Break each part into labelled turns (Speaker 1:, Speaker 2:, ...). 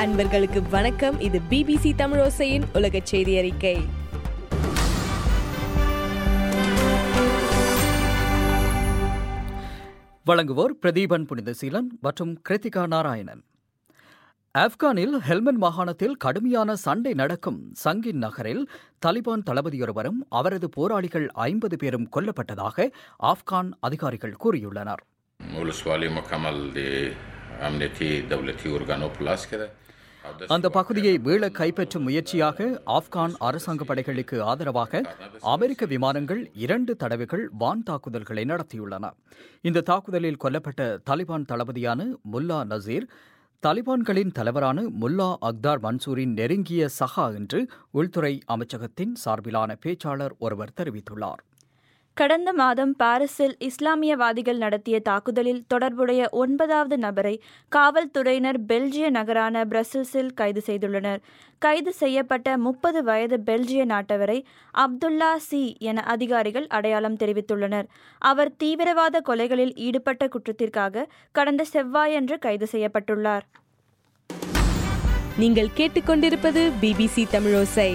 Speaker 1: அன்பர்களுக்கு வணக்கம் இது பிபிசி தமிழோசையின் உலக செய்தி அறிக்கை
Speaker 2: வழங்குவோர் பிரதீபன் புனிதசீலன் மற்றும் கிருத்திகா நாராயணன் ஆப்கானில் ஹெல்மண்ட் மாகாணத்தில் கடுமையான சண்டை நடக்கும் சங்கின் நகரில் தலிபான் தளபதியொருவரும் அவரது போராளிகள் ஐம்பது பேரும் கொல்லப்பட்டதாக ஆப்கான் அதிகாரிகள் கூறியுள்ளனர்
Speaker 3: ولسوالی مکمل د امنیتی دولتی ارگانو پلاس کرده
Speaker 2: அந்த பகுதியை மீள கைப்பற்றும் முயற்சியாக ஆப்கான் அரசாங்க படைகளுக்கு ஆதரவாக அமெரிக்க விமானங்கள் இரண்டு தடவைகள் வான் தாக்குதல்களை நடத்தியுள்ளன இந்த தாக்குதலில் கொல்லப்பட்ட தலிபான் தளபதியான முல்லா நசீர் தலிபான்களின் தலைவரான முல்லா அக்தார் மன்சூரின் நெருங்கிய சகா என்று உள்துறை அமைச்சகத்தின் சார்பிலான பேச்சாளர் ஒருவர் தெரிவித்துள்ளார்
Speaker 4: கடந்த மாதம் பாரிஸில் இஸ்லாமியவாதிகள் நடத்திய தாக்குதலில் தொடர்புடைய ஒன்பதாவது நபரை காவல்துறையினர் பெல்ஜிய நகரான பிரசல்ஸில் கைது செய்துள்ளனர் கைது செய்யப்பட்ட முப்பது வயது பெல்ஜிய நாட்டவரை அப்துல்லா சி என அதிகாரிகள் அடையாளம் தெரிவித்துள்ளனர் அவர் தீவிரவாத கொலைகளில் ஈடுபட்ட குற்றத்திற்காக கடந்த செவ்வாயன்று கைது செய்யப்பட்டுள்ளார்
Speaker 1: நீங்கள் கேட்டுக்கொண்டிருப்பது பிபிசி தமிழோசை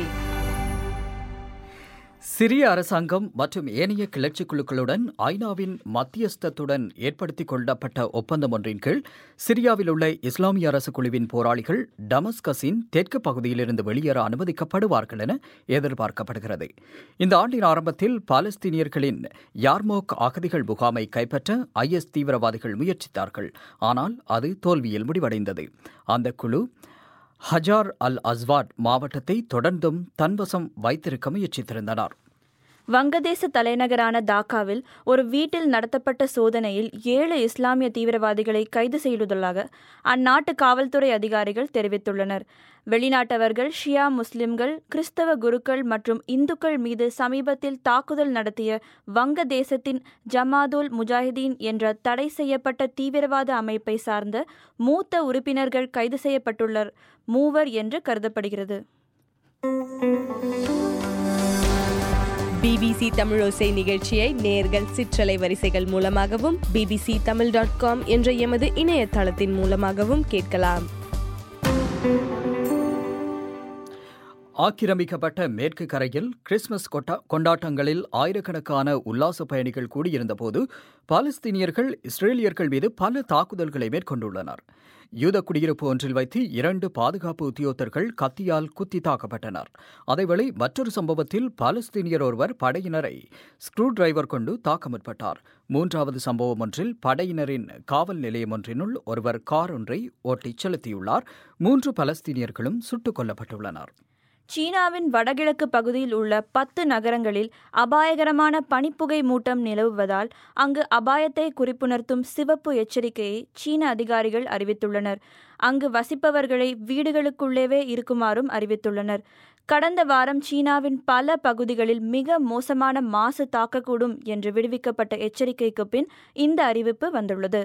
Speaker 2: சிரிய அரசாங்கம் மற்றும் ஏனைய கிளர்ச்சி குழுக்களுடன் ஐநாவின் மத்தியஸ்தத்துடன் ஏற்படுத்திக் கொள்ளப்பட்ட ஒப்பந்தம் ஒன்றின் கீழ் சிரியாவில் உள்ள இஸ்லாமிய அரசு குழுவின் போராளிகள் டமஸ்கஸின் தெற்கு பகுதியிலிருந்து வெளியேற அனுமதிக்கப்படுவார்கள் என எதிர்பார்க்கப்படுகிறது இந்த ஆண்டின் ஆரம்பத்தில் பாலஸ்தீனியர்களின் யார்மோக் அகதிகள் முகாமை கைப்பற்ற ஐஎஸ் தீவிரவாதிகள் முயற்சித்தார்கள் ஆனால் அது தோல்வியில் முடிவடைந்தது அந்த குழு ஹஜார் அல் அஸ்வாட் மாவட்டத்தை தொடர்ந்தும் தன்வசம் வைத்திருக்க முயற்சித்திருந்தனர்
Speaker 4: வங்கதேச தலைநகரான டாக்காவில் ஒரு வீட்டில் நடத்தப்பட்ட சோதனையில் ஏழு இஸ்லாமிய தீவிரவாதிகளை கைது செய்துள்ளதாக அந்நாட்டு காவல்துறை அதிகாரிகள் தெரிவித்துள்ளனர் வெளிநாட்டவர்கள் ஷியா முஸ்லிம்கள் கிறிஸ்தவ குருக்கள் மற்றும் இந்துக்கள் மீது சமீபத்தில் தாக்குதல் நடத்திய வங்கதேசத்தின் ஜமாதுல் முஜாஹிதீன் என்ற தடை செய்யப்பட்ட தீவிரவாத அமைப்பை சார்ந்த மூத்த உறுப்பினர்கள் கைது செய்யப்பட்டுள்ளனர் மூவர் என்று கருதப்படுகிறது
Speaker 1: பிபிசி தமிழோசை நிகழ்ச்சியை நேர்கள் சிற்றலை வரிசைகள் மூலமாகவும் பிபிசி தமிழ் டாட் காம் என்ற எமது இணையதளத்தின் மூலமாகவும் கேட்கலாம்
Speaker 2: ஆக்கிரமிக்கப்பட்ட மேற்கு கரையில் கிறிஸ்துமஸ் கொட்டா- கொண்டாட்டங்களில் ஆயிரக்கணக்கான உல்லாச பயணிகள் கூடியிருந்தபோது பாலஸ்தீனியர்கள் இஸ்ரேலியர்கள் மீது பல தாக்குதல்களை மேற்கொண்டுள்ளனர் யூத குடியிருப்பு ஒன்றில் வைத்து இரண்டு பாதுகாப்பு உத்தியோகத்தர்கள் கத்தியால் குத்தி தாக்கப்பட்டனர் அதேவேளை மற்றொரு சம்பவத்தில் பாலஸ்தீனியர் ஒருவர் படையினரை ஸ்க்ரூ டிரைவர் கொண்டு தாக்க முற்பட்டார் மூன்றாவது சம்பவம் ஒன்றில் படையினரின் காவல் நிலையம் ஒன்றினுள் ஒருவர் கார் ஒன்றை ஓட்டிச் செலுத்தியுள்ளார் மூன்று பலஸ்தீனியர்களும் சுட்டுக் கொல்லப்பட்டுள்ளனர்
Speaker 4: சீனாவின் வடகிழக்கு பகுதியில் உள்ள பத்து நகரங்களில் அபாயகரமான பனிப்புகை மூட்டம் நிலவுவதால் அங்கு அபாயத்தை குறிப்புணர்த்தும் சிவப்பு எச்சரிக்கையை சீன அதிகாரிகள் அறிவித்துள்ளனர் அங்கு வசிப்பவர்களை வீடுகளுக்குள்ளேவே இருக்குமாறும் அறிவித்துள்ளனர் கடந்த வாரம் சீனாவின் பல பகுதிகளில் மிக மோசமான மாசு தாக்கக்கூடும் என்று விடுவிக்கப்பட்ட எச்சரிக்கைக்கு பின் இந்த அறிவிப்பு வந்துள்ளது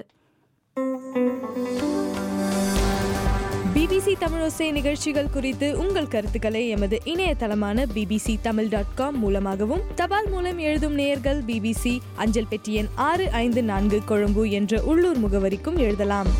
Speaker 1: பிபிசி தமிழோசை நிகழ்ச்சிகள் குறித்து உங்கள் கருத்துக்களை எமது இணையதளமான பிபிசி தமிழ் டாட் காம் மூலமாகவும் தபால் மூலம் எழுதும் நேயர்கள் பிபிசி அஞ்சல் பெட்டி எண் ஆறு ஐந்து நான்கு கொழும்பு என்ற உள்ளூர் முகவரிக்கும் எழுதலாம்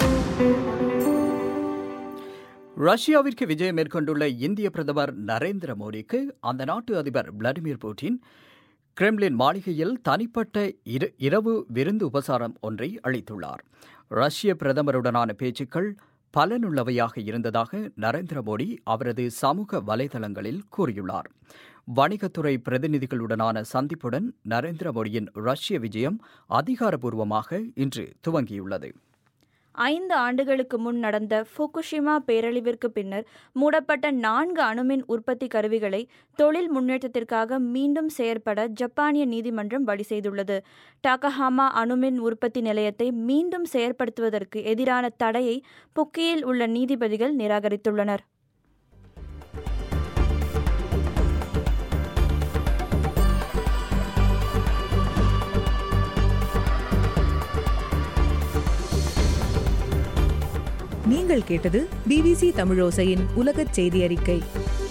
Speaker 2: ரஷ்யாவிற்கு விஜயம் மேற்கொண்டுள்ள இந்திய பிரதமர் நரேந்திர மோடிக்கு அந்த நாட்டு அதிபர் விளாடிமிர் புட்டின் கிரெம்லின் மாளிகையில் தனிப்பட்ட இரு இரவு விருந்து உபசாரம் ஒன்றை அளித்துள்ளார் ரஷ்ய பிரதமருடனான பேச்சுக்கள் பலனுள்ளவையாக இருந்ததாக நரேந்திர மோடி அவரது சமூக வலைதளங்களில் கூறியுள்ளார் வணிகத்துறை பிரதிநிதிகளுடனான சந்திப்புடன் நரேந்திர மோடியின் ரஷ்ய விஜயம் அதிகாரப்பூர்வமாக இன்று துவங்கியுள்ளது
Speaker 4: ஐந்து ஆண்டுகளுக்கு முன் நடந்த ஃபுகுஷிமா பேரழிவிற்கு பின்னர் மூடப்பட்ட நான்கு அணுமின் உற்பத்தி கருவிகளை தொழில் முன்னேற்றத்திற்காக மீண்டும் செயற்பட ஜப்பானிய நீதிமன்றம் வழி செய்துள்ளது டாகஹாமா அணுமின் உற்பத்தி நிலையத்தை மீண்டும் செயற்படுத்துவதற்கு எதிரான தடையை புக்கியில் உள்ள நீதிபதிகள் நிராகரித்துள்ளனர்
Speaker 5: நீங்கள் கேட்டது பிபிசி தமிழோசையின் உலகச் செய்தி அறிக்கை